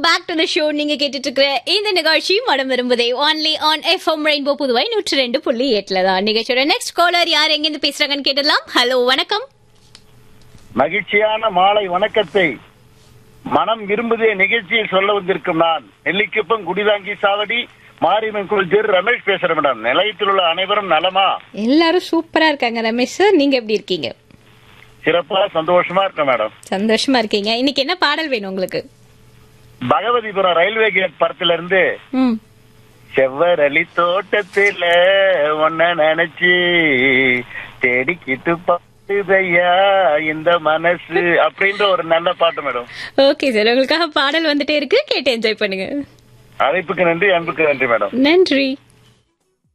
back to the show நீங்க கேட்டுட்டு இருக்கிற இந்த நிகழ்ச்சி மனம் விரும்புதே only on FM rainbow Puduvai நூற்றி ரெண்டு புள்ளி எட்டுல தான் நிகழ்ச்சியோட நெக்ஸ்ட் காலர் யார் எங்கிருந்து பேசுறாங்கன்னு கேட்டலாம் ஹலோ வணக்கம் மகிழ்ச்சியான மாலை வணக்கத்தை மனம் விரும்புதே நிகழ்ச்சியில் சொல்ல வந்திருக்கும் நான் நெல்லிக்குப்பம் குடிதாங்கி சாவடி மாரியம்மன் கோயில் திரு ரமேஷ் பேசுறேன் மேடம் நிலையத்தில் உள்ள அனைவரும் நலமா எல்லாரும் சூப்பரா இருக்காங்க ரமேஷ் சார் நீங்க எப்படி இருக்கீங்க சிறப்பா சந்தோஷமா இருக்கேன் மேடம் சந்தோஷமா இருக்கீங்க இன்னைக்கு என்ன பாடல் வேணும் உங்களுக்கு பகவதிபுரம் ரயில்வே கேட் படத்துல இருந்து ம் செவ்வரளி தோட்டத்துல ஒன்ன நினைச்சு தேடிக்கிட்டு பாட்டுதையா இந்த மனசு அப்படின்ற ஒரு நல்ல பாட்டு மேடம் ஓகே சார் உங்களுக்காக பாடல் வந்துட்டே இருக்கு கேட்டு என்ஜாய் பண்ணுங்க அழைப்புக்கு நன்றி அன்புக்கு நன்றி மேடம் நன்றி